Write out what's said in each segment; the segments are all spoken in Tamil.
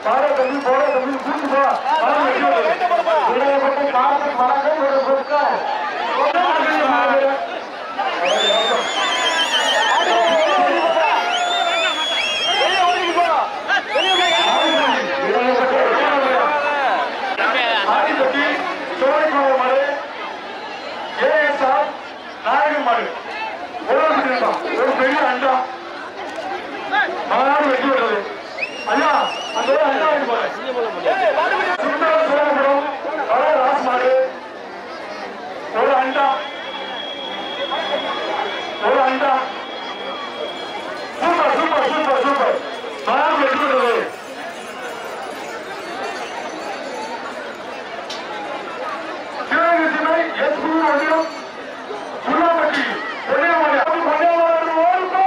பாட தம்பி போட தம்பி கூட்டு போ மாடு வெட்டி விடுறது இடையப்பட்ட காலத்துக்கு மரங்கள் ஒரு பொருட்கள் ஆதிபட்டி சோழைக்குமார் மாடு ஏஎஸ்ஆர் நாயகன் மாடு ஒரு நிமிஷம். ஒரு பெரிய அண்டா மாநாடு வெட்டி விடுறது ஐயா அந்த ஒரு அண்டா வாங்கி போறேன் சுந்தர சோழபுரம் வட ராஸ் மாடு ஒரு அண்டா ஒரு அண்டா சூப்பர் சூப்பர் சூப்பர் சூப்பர் மாநாடு வெட்டி விடுறது சிவகங்கை எஸ் பி மதியம் சுண்ணாம்பட்டி பொன்னியமலை அப்படி பொன்னியமலை ஓடுப்போ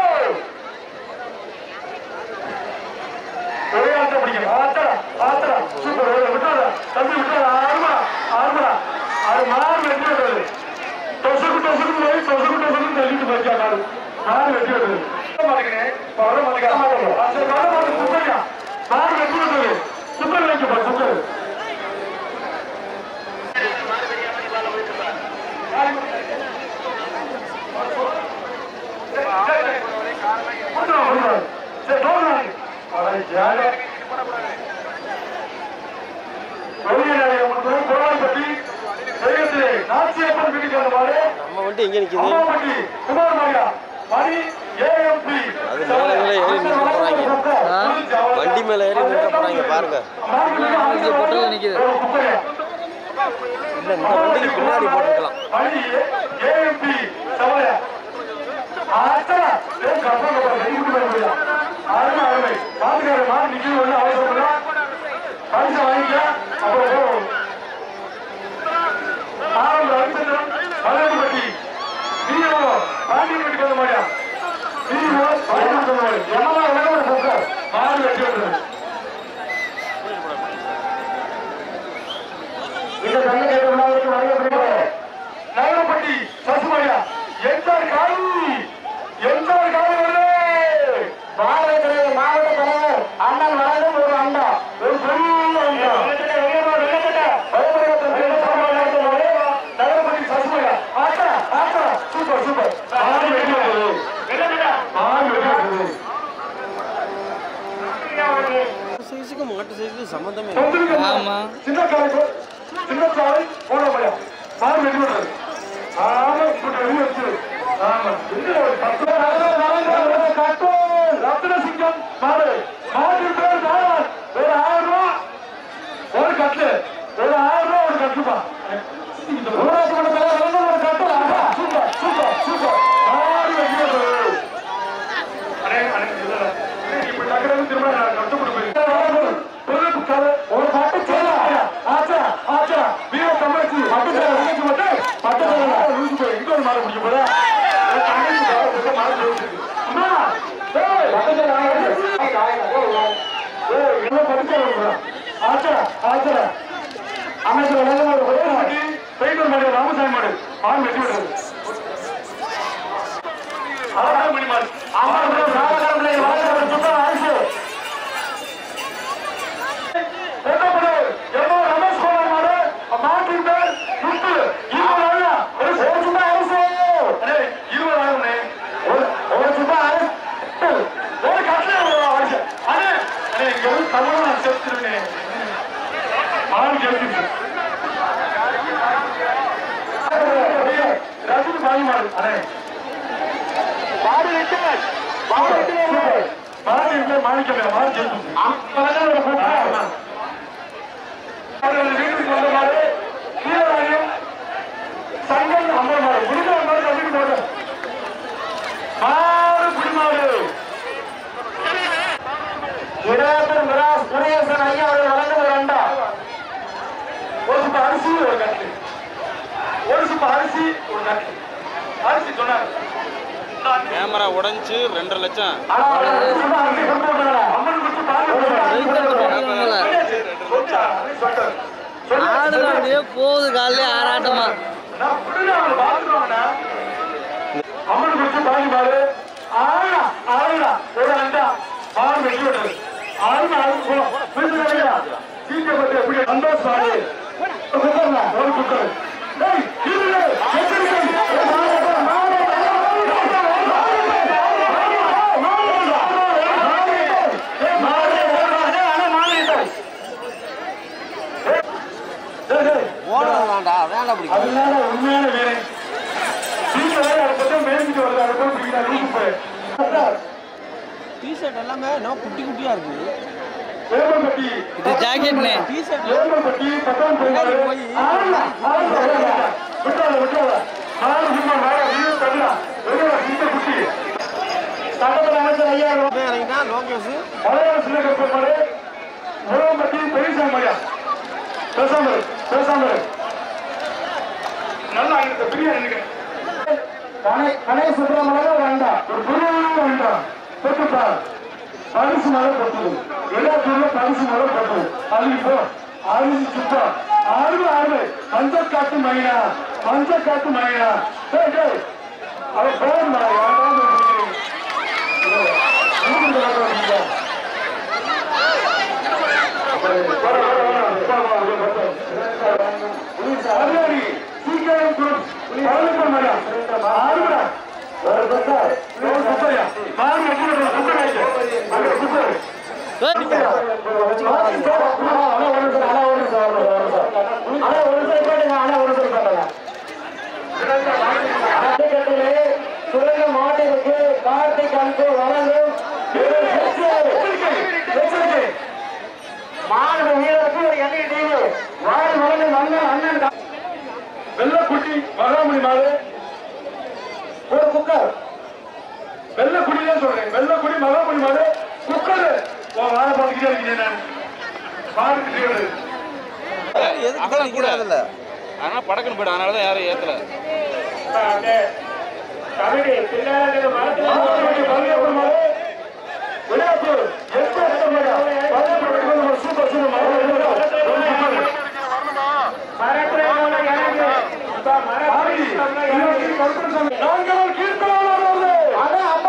ஒரே ஆட்டம் பிடிக்கும் ஆத்தா ஆத்தா சூப்பர் ஒரு விட்டாதா தம்பி விட்டாதா ஆறுமா ஆறுமா அது மாறு வெட்டி விடுறது தொசுக்கு தொசுக்கு போய் தொசுக்கு தொசுக்கு தள்ளிட்டு போய்க்கா மாடு மாடு வெட்டி விடுறது மாட்டேங்கிறேன் வர மாட்டேங்கிறேன் சரி வர மாட்டேன் சுப்பையா மாடு வெட்டி விடுறது சுப்பர் வைக்கப்பா சுப்பர் நம்ம வண்டி எங்க நிக்குது அது மேல மேல ஏறி நிக்க போறாங்க வண்டி மேல ஏறி நிக்க போறாங்க பாருங்க பொட்டல்ல நிக்குது. இல்ல இந்த வண்டிக்கு பின்னாடி போட்டுக்கலாம் இந்த சந்தேகத்தை விழாவிற்கு வழங்கப்படுகிறது நகரப்பட்டி சசுமையா எந்த காய் எந்த காய் வருது மாவட்ட மாவட்ட தலைவர் அண்ணன் வழங்கும் ஒரு அண்டா ஒரு பெரிய அண்டா நகரப்பட்டி சசுமையா ஆட்டா ஆட்டா சூப்பர் சூப்பர் ஆறு வெற்றி வருது ஆறு வெற்றி வருது சைஸுக்கு மாட்டு சைஸுக்கு சம்மந்தமே இல்லை. ஆமா. சின்ன காலை சின்ன காலை போட முடியும் மாறு வெட்டி விடுறது ஆமா இப்படி வெளியே வச்சு ஆமா இது ஒரு பத்து கட்டு ரத்ன சிங்கம் மாடு மாடு பேர் தாரான் ஒரு ஆயிரம் ரூபா ஒரு கட்டு ஒரு ஆயிரம் ரூபா ஒரு கட்டுப்பா ஊராட்சி மன்ற தலைவர் ஒரு கட்டு ஆஹா, சூப்பர் சூப்பர் சூப்பர் மாடு வெட்டி விடுறது அடே, அடே, இல்ல, இல்ல. இப்ப டக்குனு திரும்ப நான் கட்டுப்பட்டு போயிருக்கேன். பொருளுக்கு கதை, ஒரு பாட்டு சேரா. ஆச்சா, ஆச்சா. வீர தம்பச்சி, பட்டு சேலை உடைச்சு போட்டு, பட்டு சேலை லூசு போய் எங்க ஒரு மாடு பிடிக்க போற? என் தங்கச்சி காலை போட்டு மாடு லூசுது. அம்மா, ஏய், பட்டு சேலை வாங்கிட்டு. ஏய், இன்னும் பட்டு சேலை கொடுக்குறா. ஆச்சா, ஆச்சா. அமைச்சர் நல்ல மாடு, ஒரே மாடி, பெயிண்டர் மாடு, ராமசாமி மாடு. மாடு வெட்டி விடுறது. அழகான மணி மாடு. ஆமா, bro, சாதாரண பிள்ளை, வளர்க்கிற சுத்தம் அரசு. என்ன பண்ணு? எவ்வளோ ரமேஷ் குமார் மாடு, மாட்டின் பேர் முத்து. இருபதாயிரம். ஒரு ஒரு சும்மா அரசு. அடே, இருபதாயிரம்ண்ணே. ஒரு- ஒரு சும்மா அரசு. ஒரு கட்டில ஒரு அரசு. அடே, அடே, இங்க வந்து தமிழ் நான் செத்துருவேன். மாடு கேட்டுச்சு. ரஜினி பாய் மாடு. அடே. மாடு விட்டு மாடு விட்டு மாடு விட்டு மாணிக்கமே மாடு ஜெயிச்சு அப்பதான் ஒரு கூட்டம் அவர்கள் வீட்டுக்கு வந்த மாடு வீரராயம் சங்கம் அம்மன் மாடு குடிமா மாடு கட்டிட்டு போடு மாடு குடிமாடு இடையாத்தர் மிராஸ் முருகேசன் ஐயா அவர்கள் வழங்கும் ஒரு அண்டா ஒரு சுப்ப அரிசி ஒரு கட்டு ஒரு சுப்ப அரிசி ஒரு கட்டு அரிசி சொன்னாங்க கேமரா உடைஞ்சு ரெண்டரை லட்சம் ஆனா அவர்கள் ஒரு சுப்ப அரிசி கொண்டு வந்தாங்க அம்மன் கொடுத்து பாருங்க ஆடுல அப்படியே போகுது காலையில ஆராட்டமா நான் விடுங்க, அவங்களை பார்த்துருவாங்கண்ணா. அம்மன் குடிச்சு பாருங்க பாரு ஆ, ஆளுடா, ஒரு அண்டா மாடு வெட்டி விடுறது ஆறு ஆறு போலாம் புரிஞ்சுக்கலையா சீக்கிரம் எப்படி சந்தோஷ் பாரு குக்கர்ல ஒரு குக்கர் டேய் இருங்க எச்சரிக்கை ஏய், மாறு, மாறு, ஓடலாம்டா வேண்டாம் பிடிக்கும் அதனால உண்மையான வீரன் சீக்கிரம் அதை பத்தி மேய்ஞ்சிட்டு வருது அதை போய் பிடிக்கிறார் ரூட்டு போய் டிஷர்ட் எல்லாமே இன்னும் குட்டி குட்டியா இருக்கு வேம்பட்டி இது ஜாக்கெட்னு டிஷர்ட் வேம்பட்டி பத்தாம் போய் விட்டாத விட்டாத நாலு சும்மா வேற வீடு தள்ளா வெளியே இந்த குட்டி சட்டத்தில் அமைச்சர் ஐயா இறங்கினா லோகேஷ் மலையாள சின்ன கப்பல் வேம்பட்டி பெரியசாமியா பேசாம இரு, பேசாம இரு. நல்லா இந்த பிரியாணி நினைக்கிறேன் கணை கணை சுப்பிரமணியம் வேண்டாம் ஒரு குருவும் வேண்டாம் பெற்றுப்பார் பரிசு மலை பெற்றது எல்லாத்தூர்ல பரிசு மலை பெற்றது அது இப்போ அரிசி சுத்தம் ஆறு ஆறு மஞ்சள் காட்டு மைனா மஞ்சள் காட்டு மைனா டேய் டேய் அவ போன் மலை வேண்டாம் அதிகாரி சீக்கிரம் பதினெட்டு மணியா ஆறுடா ஒரு குக்கர் ஒரு குக்கரையா மாறி எப்படி குக்கர் அங்க குக்கர் சுரங்க மாட்டிற்கு கார்த்திக் அன்பு வழங்கும் மாநில வீரருக்கு ஒரு எண்ணெய் டீவு வாழ் வழங்கும் அண்ணன் அண்ணன் கா- வெள்ளக்குட்டி மகாமணி மாடு ஒரு குக்கர் வெள்ளக்குடி தான் சொல்றேன் வெள்ளக்குடி மகாமணி மாடு குக்கர் உன் வாழை பார்த்துக்கிட்டே இருக்கீங்க நான் பாருக்கிட்டே எதுக்கு நிக்கிறதில்ல ஆனா படக்குன்னு போயிடும் அதனால தான் யாரும் ஏத்தல கபடி பின்னாடி மரத்தில் விளையாட்டு எட்டு சூப்பர் சூப்பர் மரத்தில் இறங்கு இப்ப மரத்தில் நாங்கள் கீழ்த்தலாளர் அதான் அம்மா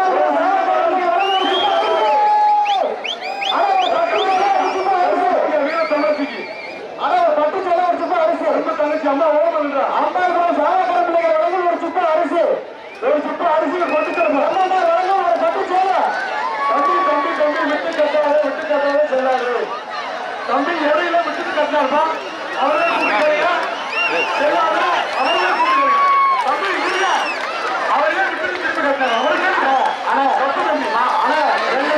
வீரத்தமர்த்திக்கு ஆனா ஒரு பட்டு சேலை ஒரு சுப்ப அரிசி ரொம்ப தங்கச்சி அம்மா ஓரம் பண்றா ஐம்பது ரூபாய் சாதப்பட பிள்ளைங்க வழங்கும் ஒரு சுப்ப அரிசி ஒரு சுப்பு அரிசியை கொண்டு தரணும் அம்மா வழங்கும் ஒரு பட்டு சேலை தம்பி தம்பி தம்பி விட்டு கட்டாத விட்டு கட்டாத செல்லாது தம்பி இடையில விட்டுட்டு கட்டினார்ப்பா அவரே கூப்பிடுறீங்க செல்லாத அவரே கூப்பிடுறீங்க தம்பி இல்ல அவரே விட்டுட்டு திருப்பி கட்டினார் அவரே ஆனா தப்பு தம்பி ஆனா ரெண்டு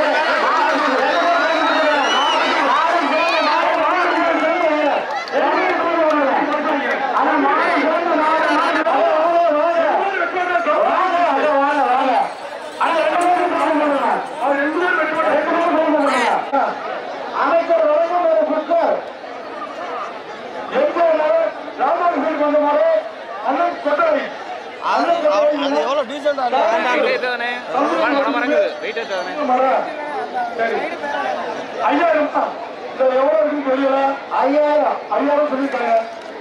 ஆனா மாடு சிறந்த மாடு மாடு வாங்க வாங்க வாங்க வாங்க ஆனா ரெண்டு பேரும் ஃபோன் பண்ணுங்க அவர் ரெண்டு பேரும் வெற்றி பெற்றார். ரெண்டு பேரும் ஃபோன் பண்ணுங்க அமைச்சர் வழங்கும் ஒரு குக்கர் எங்க ராமானுஜருக்கு வந்த மாதிரி அண்ணன் கொட்டவை அது அது எவ்வளவு டீசெண்டா வெயிட் ஏத்தாதானே பணம் இருக்குது வெயிட் ஏத்தாதானே மரம். சரி ஐயாயிரம் தான். இதுல எவ்வளவு இருக்குன்னு தெரியல ஐயாயிரம் ஐயாயிரம் சொல்லிட்டாங்க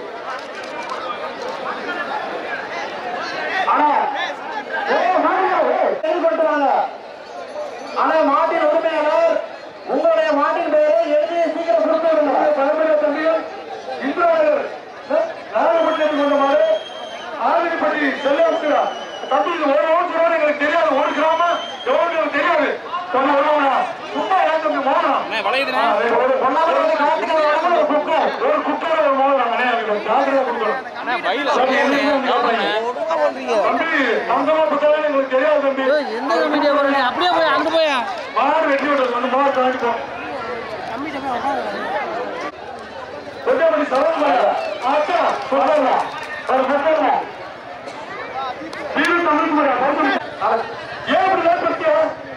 ஆனா ஏய், மாடுங்க, ஏய், செயல்பட்டு வாங்க. ஆனா மாட்டின் உரிமையாளர் உங்களுடைய மாட்டின் பெயரை எழுதி சீக்கிரம் கொடுத்து விடுங்க தலைமையில தம்பிகள் இந்திராயர் நாகப்பட்டினத்துக்கு வந்த மாதிரி ஆதிரிப்பட்டி செல்லியா தம்பி இது ஒரு ஓட்டு ரோடு எங்களுக்கு தெரியாது ஒரு கிராமம் எவ்வளவு எனக்கு தெரியாது கொஞ்சம் வருவாங்க சும்மா ஏன் தம்பி மோகனம் அண்ணே வளையுதுண்ணே ஒன்னாவது வந்து கார்த்திகை வழங்கும் ஒரு குக்கர் ஒரு குக்கர் ஒரு மோகனம் ஜாக்கிரதை கொடுக்கணும் அண்ணே வயல கவர்ண்ணே ஒழுங்கா பண்றீங்க தம்பி அந்தமா புத்தகம் எங்களுக்கு தெரியாது தம்பி ஏய், எந்த கமிட்டியா போற நீ அப்படியே போய் அங்க போயா மாடு வெட்டி விடுறது வந்து மாடு தாண்டி போ கொஞ்சம் சரவண ஆச்சா சொல்லுங்க ஒரு புத்தகம் வீடு தமிழ் கூட ஏன் இப்படி லேட் பண்ணியா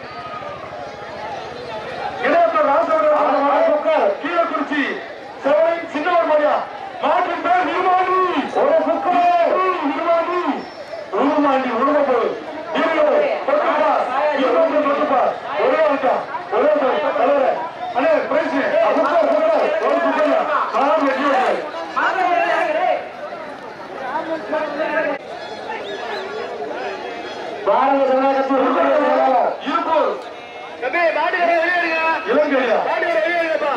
இடையத்தில் ராசவர் கீழே குறிச்சி செவனை சின்னவர் மரியா மாட்டின் பேர் நிர்மாணி ஒரு புக்கர் நிர்மாணி உருமாண்டி உருமப்போது தொட்டுப்பா இருபது தொட்டுப்பா ஒரே ஆட்டா ஒரே தலைவர் அண்ணே பிரைஸ் புக்கர் புக்கர் ஒரு புக்கர் நான் வெட்டி விடுறேன் பாரத ஜனதா கட்சி உறுப்பினர் செயலாளர் இருப்போர் இலங்கையா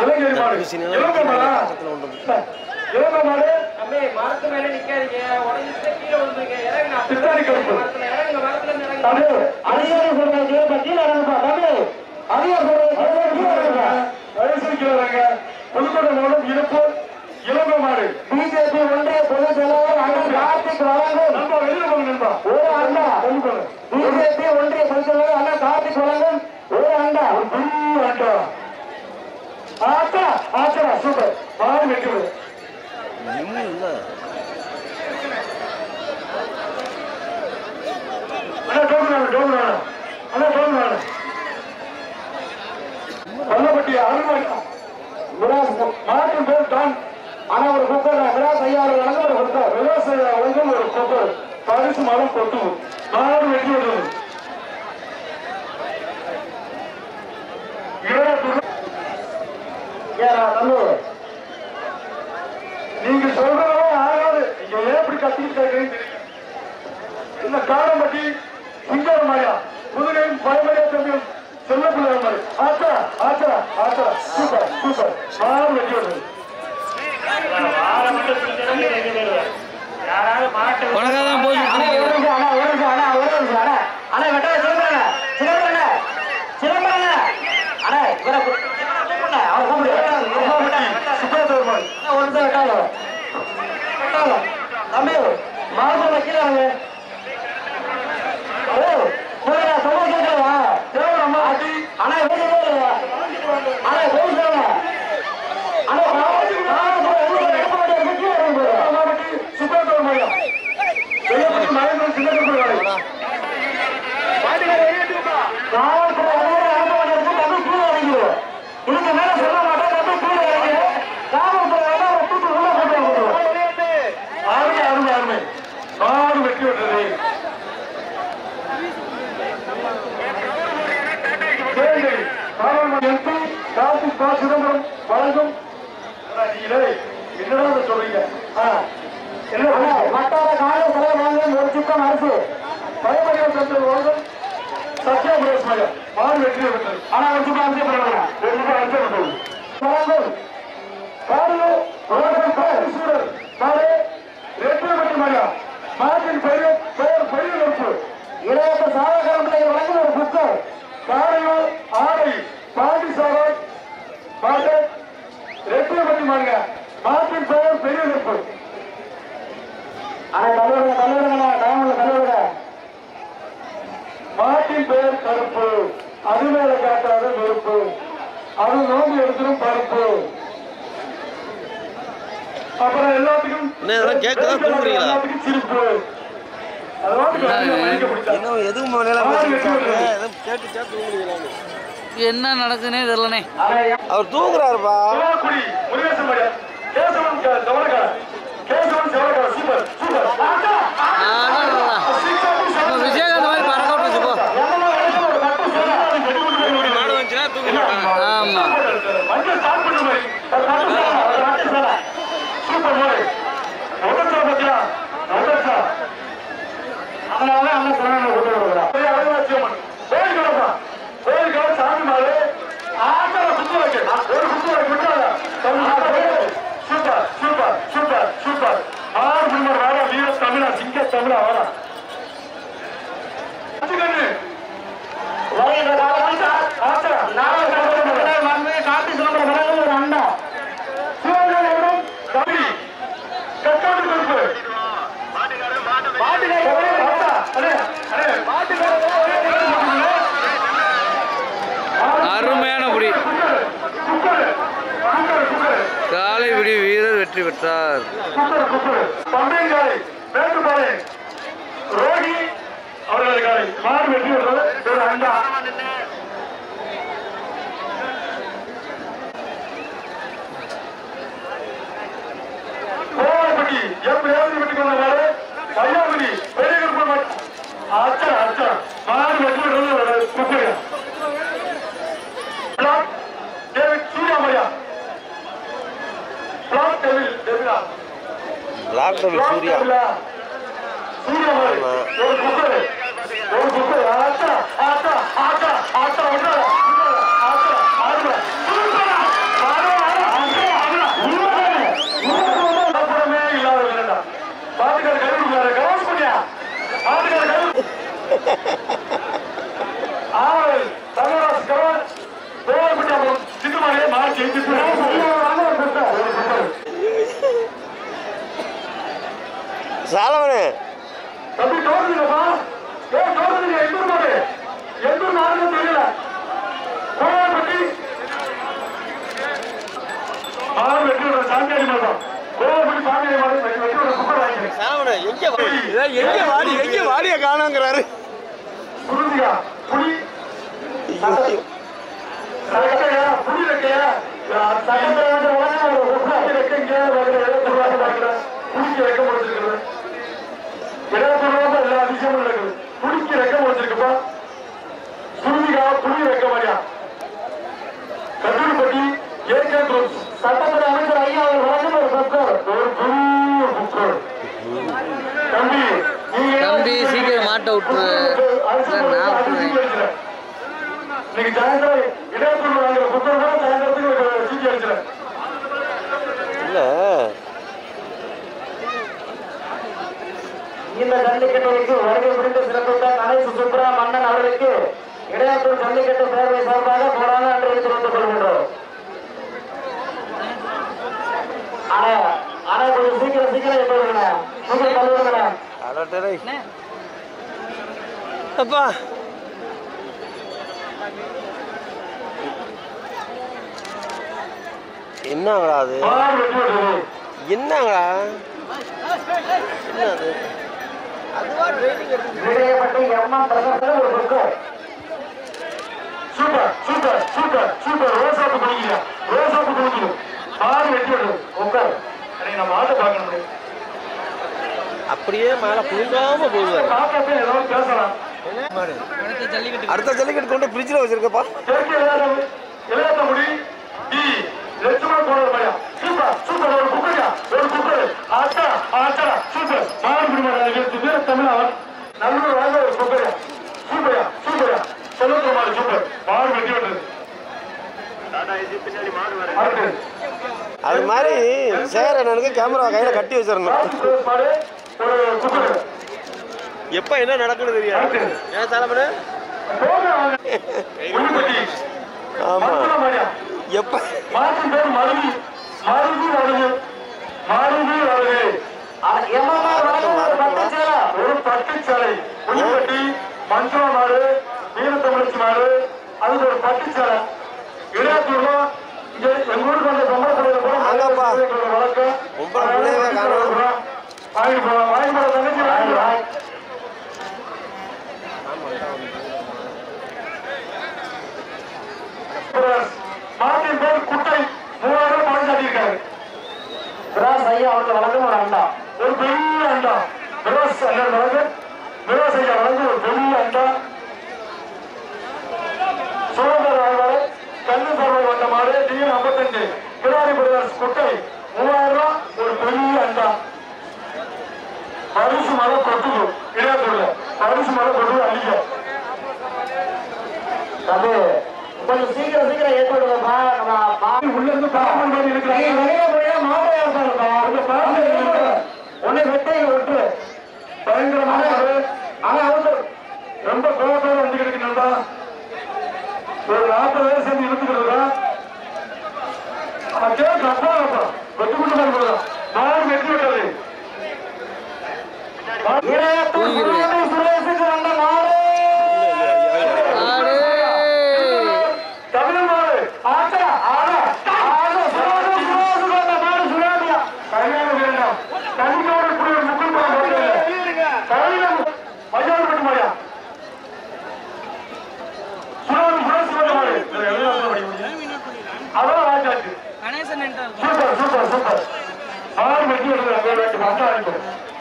இலங்கை மாடு தர்பூசணியெல்லாம் இலங்கை மாடா பக்கத்துல கொண்டு வந்து. இலங்கை மாடு தம்பி மரத்து மேல நிக்காதீங்க உடஞ்சிட்டு கீழே விழுந்துருங்க இறங்குங்க பின்னாடி கருப்பு. மரத்துல இறங்குங்க மரத்துல இருந்து இறங்குங்க தம்பி அதிகாரி சொல்றது கேளுப்பா கீழே இறங்குப்பா தம்பி அதிகாரி சொல்றது கேளுப்பா கீழே இறங்குப்பா வயசுக்கிறாங்க புதுக்கோட்டை மாவட்டம் இருப்போர் இலங்கை மாடு பிஜேபி ஒன்றிய பொதுச் செயலாளர் அண்ணன் கார்த்திக் வழங்கும் நண்பா வெளியில போங்க நண்பா ஒரு அண்டா சொல்லுங்க பிஜேபி ஒன்றிய பொதுச் செயலாளர் அண்ணன் கார்த்திக் வழங்கும் ஒரு அண்டா ஆட்டா ஆட்டா ஆட்டா சூப்பர் மாடு வெட்டுவது இன்னும் இல்ல. அண்ணா டோக்கன் டோக்கன் அண்ணா டோக்கன் பல்லப்பட்டி அருள்மணி விராஸ் மாட்டின் பேர் டான் ஆனா ஒரு குக்கர் விராஸ் ஐயா அவர் வழங்கும் ஒரு குக்கர் விவசாய வழங்கும் ஒரு கொப்பர் பரிசு மரம் கொட்டு மாடு வெட்டி விடுவது இருபத்தி ஏறா தம்பி நீங்க சொல்றதெல்லாம் ஆகாது நீங்க ஏன் இப்படி கத்திக்கிட்டு இருக்கீங்கன்னு தெரியும் இந்த காரம்பட்டி சிங்கார மாயா புதுகை பயமரியா தம்பி செல்ல பிள்ளை மாதிரி ஆச்சா ஆச்சா ஆச்சா சூப்பர் சூப்பர் மாறு வெட்டி விடுறது உனக்காக தான் போய் அண்ணா ஒரு நிமிஷம் அண்ணா ஒரு நிமிஷம் அண்ணா ஒரு நிமிஷம் அண்ணா அண்ணா வெட்டாத சிதம்பரம் சிதம்பரம் சிதம்பரம் அண்ணா இவரை கூப்பிடுங்க அவர் கூப்பிடுங்க சுப்பேத்தவர் மாதிரி அண்ணா ஒரு நிமிஷம் வெட்டாத வெட்டாத தம்பி மாசம் வைக்கிறாங்க ஓ போயா சொல்ல கேட்கவா தேவரம்மா அடி அண்ணா இவரு அண்ணா போய் சொல்லுங்க அண்ணா மாவட்டி சுப்பேத்தவர் மாதிரியா வெள்ளப்பட்டி மகேந்திரன் சின்ன குறிப்பிடுவாங்க காவல்துறை அதிகாரி அனுப்பப்பட்டிருக்கு தம்பி கீழே இறங்கிடு இதுக்கு மேல சொல்ல மாட்டேன் தம்பி கீழே இறங்கிடு காவல்துறை அதிகாரி தூக்கி உள்ள போட்டு வந்துடுவோம் அருமை அருமை அருமை மாடு வெட்டி விட்டது கேள்வி பாராளுமன்ற எம்பி கார்த்திக் பா சிதம்பரம் வழங்கும் அண்ணா, நீங்களே என்னடா இதை சொல்றீங்க ஆ, என்ன அண்ணா, சொல்றீங்க? வட்டார காவல் தலைவர் வாங்கும் ஒரு சிக்கம் அரசு பயமறியாத சந்திரன் வழங்கும் சத்யா பிரதேஷ் மையம் மாடு வெற்றி விட்டது ஆனா ஒரு சிக்கம் அரசு பண்ணுவாங்க ஒரு நிமிஷம் அனுப்பிச்சு விட்டது வழங்கும் காரியம் ரோகன் காரீஸ்வரர் மாடு ரெட்டியப்பட்டி மையம் மாட்டின் பெயர் பெயர் பெரிய நெருப்பு இளையத்த சாவகாரம் பிள்ளைகள் வழங்கும் ஒரு புக்கர் காரையூர் ஆடை பாண்டிசாரர் பாட்டு ரெட்டியப்பட்டி மாடுங்க மாட்டின் பெயர் பெரிய நெருப்பு ஆனா தலைவருங்க தலைவருங்க டைம்ல தலைவருங்க மாட்டின் பெயர் கருப்பு அது மேல காட்டாத நெருப்பு அது நோம்பு எடுத்துடும் பருப்பு அப்புறம் எல்லாத்துக்கும் என்ன இதெல்லாம் கேட்கதா தூங்குறீங்களா? எல்லாத்துக்கும் சிரிப்பு அது வாட்டுக்கு வெளியில மயக்க பிடிச்சா. இன்னும் எதுவும் மேல பேசிட்டு இருக்காங்க. ஏதோ கேட்டு கேட்டு தூங்குறீங்களான்னு. என்ன நடக்குதுன்னே தெரியலனே அவர் தூங்குறாருப்பா சிவகுடி முருகேசன் மரியா கேசவன் க- செவலக்காரன் கேசவன் செவலக்காரன் சூப்பர் சூப்பர் ஆட்டா, ஆடா சிக்ஸ் ஆட்டி நம்ம செவன். விஜயகாந்த் மாதிரி பறக்க விட்டுச்சு போ எவ்வளவு வயசுல ஒரு கட்டு சேலை, அது கட்டி கொண்டு போய் விடுங்க. மாடு வந்துச்சுன்னா தூங்க மாட்டாங்க ஆமா மஞ்சள் ஸ்டார்ட் பண்ண மாதிரி ஒரு கட்டு சேலை, ஒரு கட்டு சேலை. சூப்பர் மாதிரி உடச்சா பத்தியா உடச்சா அதனால அண்ணன் சொன்ன கொண்டு வருகிறார் பெரிய அருங்காட்சியம்மன் கோயில் கிடப்பா கோயில் கிடப்பா சாமி மாறு ஆட்டல குத்து வைக்க ஒரு குத்து வைக்க விட்டாங்க சூப்பர் சூப்பர் சூப்பர் சூப்பர் ஆறு குடும்பம் வாரா வீர தமிழா சிங்க தமிழா வாரா கண்ணு வருகின்ற காலம் ஆட்டா நாளை கலந்து வந்து காட்டி சிதம்பரம் வழங்கும் ஒரு அண்டா சிவகங்கை கபடி கட்டாண்டு கருப்பு ஆட்டா அடே அடே அருமையான புடி குக்கர் குக்கர் குக்கர் குக்கர் காலை விடி வீரர் வெற்றி பெற்றார் குக்கர் குக்கர் பம்பையங்காலை மேட்டுப்பாறை ரோகி அவர்களது காலை மாடு வெற்றி பெற்றது ஒரு அண்டா கோவாப்பட்டி எம் ரேவதி வெட்டி கொண்ட மாடு கையாபதி பெரிய குடும்பம் மாடு. அச்சா அச்சா மாடு வெற்றி பெற்றது ஒரு cooker black David Surya Maria black David டேவிடா பிளாக் டபுள் சூர்யா சூர்யா மாதிரி ஆமா. ஒரு குக்கர் ஒரு குக்கர் ஆட்டா ஆட்டா ஆட்டா ஆட்டா விட்டுறாத, விட்டுறாத. ஆட்டா ஆடுற சூப்பரா ஆடுற தான் கோவப்படி சாமியை மாதிரி வெட்டி வெட்டி ஒரு குப்பை வாங்கிக்கிறேன் சாவண எங்க வா- ஏய், எங்க வாடி எங்க வாடிய காணோங்கிறாரு புரிஞ்சுக்கா புலி சட்டையா புலி ரெக்கையா சட்டத்தை வந்து உடனே ஒரு புலி ரெக்கைங்க புலிக்கு ரெக்க முடிச்சிருக்கிறது இருபத்தி ரூபா எல்லா விஷயமும் நடக்குது புலிக்கு ரெக்க முடிச்சிருக்குப்பா சுருதிகா புலி ரெக்க மாதிரியா கல்லூரிப்பட்டி ஏகே குரூப் சட்டத்துறை அமைச்சர் ஐயா அவர் வழங்கும் ஒரு புக்கர் ஒரு பெரிய புக்கர் தம்பி நீங்க தம்பி, சீக்கிரம் மாட்ட விட்டுரு. அரசு இல்ல, நான் அரசு விட்டுருவேன். சீக்கிரம் அடிச்சிடறேன். இன்னைக்கு சாயந்தரம் இடையத்தூர் வாங்குற புத்தகம் கூட சாயந்தரத்துக்கு சீட்டி அடிச்சிடறேன் இல்ல இந்த ஜல்லிக்கட்டுக்கு வருகை புரிந்து சிறப்பித்த கணேசு சுப்ரா மன்னன் அவர்களுக்கு இடையாத்தூர் ஜல்லிக்கட்டு பேரவை சார்பாக போராட நன்றியை தெரிவித்துக் கொள்கின்றோம் ஆனா ஆனா கொஞ்சம் சீக்கிரம் சீக்கிரம் எப்ப விடுங்க சீக்கிரம் தள்ளி விடுங்க அடடடே. அப்பா என்னங்கடா அது மாடு வெட்டி விடுறது என்னங்கடா என்ன அது அதுவா ட்ரைனிங் எடுத்து விடையப்பட்டு எம்எம் பிரதமர் ஒரு புக்கு சூப்பர் சூப்பர் சூப்பர் சூப்பர் ரோசாப்பு குடிக்கிறா ரோசாப்பு குடிக்கணும் மாடு வெட்டி விடுறது உட்கார் அன்னைக்கு நம்ம ஆட்டை பார்க்க முடியும் அப்படியே மேல புழுங்காம போகுது பாப்பாப்பே ஏதாவது பேசலாம் அடுத்த ஜல்லிக்கட்டு கொண்டு ஃப்ரிட்ஜில் வச்சிருக்கப்பா தெற்கு இளையாத இளையாத முடி டி லட்சுமண போனது மாதிரியா சூப்பர் சூப்பர் ஒரு குக்கரியா ஒரு குக்கர் ஆட்டா ஆட்டா சூப்பர் மாடு குடிமாடு பேர் தமிழவன் நல்லூர் வாங்க ஒரு குக்கரியா சூப்பரியா சூப்பரியா செல்வத்துல மாடு சூப்பர் மாடு வெட்டி விட்டுறது அடுத்து அது மாதிரி சேர எனக்கு கேமரா கையில கட்டி வச்சிடணும் ராசி பிரதேஷ் மாடு ஒரு குக்கர் எப்ப என்ன நடக்குன்னு தெரியாது ஏன் தலைமனு போங்க உள்பட்டி ஆமா மருத்துவ மாடியா எப்ப மாட்டின் பேர் மருதி மருதி வருது மருதி வருது எம்எம் வழங்கும் ஒரு பட்டு சேலை ஒரு பட்டு சேலை உள்பட்டி மஞ்சள் மாடு வீரத்தமிழச்சி மாடு அதுக்கு ஒரு பட்டு சேலை இடையாத்தூர்ல இங்க எங்க ஊருக்கு வந்த சம்பளத்துல கூட ஆமாப்பா. வழக்கம் ரொம்ப பிள்ளைங்க காரணம். வாங்கி போலாம் வாங்கி போலாம் தங்கச்சி வாங்கி போலாம் மாட்டின் பேர் குட்டை மூவாயிரம் பணம் காட்டியிருக்காரு பிராஸ் ஐயா அவர்கள் வழங்கும் ஒரு அண்டா ஒரு பெரிய அண்டா மிரோஸ் அண்ணன் வழங்கு மிரோஸ் ஐயா வழங்கு ஒரு பெரிய அண்டா சுதந்திர ஆழ்வார் கல்வி சர்வர் வந்த மாடு டிஎன் ஐம்பத்தஞ்சு கிடாரி பிரதர்ஸ் குட்டை மூவாயிரம் ரூபாய் ஒரு பெரிய அண்டா பரிசு மரம் கொட்டுது இடையாத்தூர்ல பரிசு மரம் கொட்டுது அழிக்க அது கொஞ்சம் சீக்கிரம் சீக்கிரம் ஏற்படுங்கப்பா நம்ம மா- உள்ள இருந்து பாப்பன் மாதிரி நீ இருக்கிறாங்க வெளியே போய் மாட்டை இருப்பாருப்பா அந்த பாப்பன் ஒண்ணு வெட்டை விட்டுரு பயங்கரமான மாடு ஆனா அவங்க ரொம்ப கோபத்தோட வந்து கிடைக்கணும்டா ஒரு நாற்பது வயசு சேர்ந்து இழுத்துக்கிறதா அவன் கேட்க அப்பா அப்பா வெட்டி கொண்டு போறதா மாடு வெட்டி விட்டது இளையத்தூர் சுரேஷ் சுரேஷுக்கு வந்த மாடு ஆடு தமிழ் மாடு ஆச்சா ஆனா ஆனா சுரேஷ் சுரேஷுக்கு வந்த மாடு சுரேஷியா கல்யாணம் வேண்டாம் தனிக்கோடு இப்படி ஒரு முக்கில் போய் கல்யாணம் மஜால் பண்ண மாடியா சுரேஷ் சுரேஷ் வந்த மாடு அதான் வாஞ்சாச்சு சூப்பர் சூப்பர் சூப்பர் ஆறு மணி வருது அங்கே வேண்டாம் அண்டா அனுப்பும்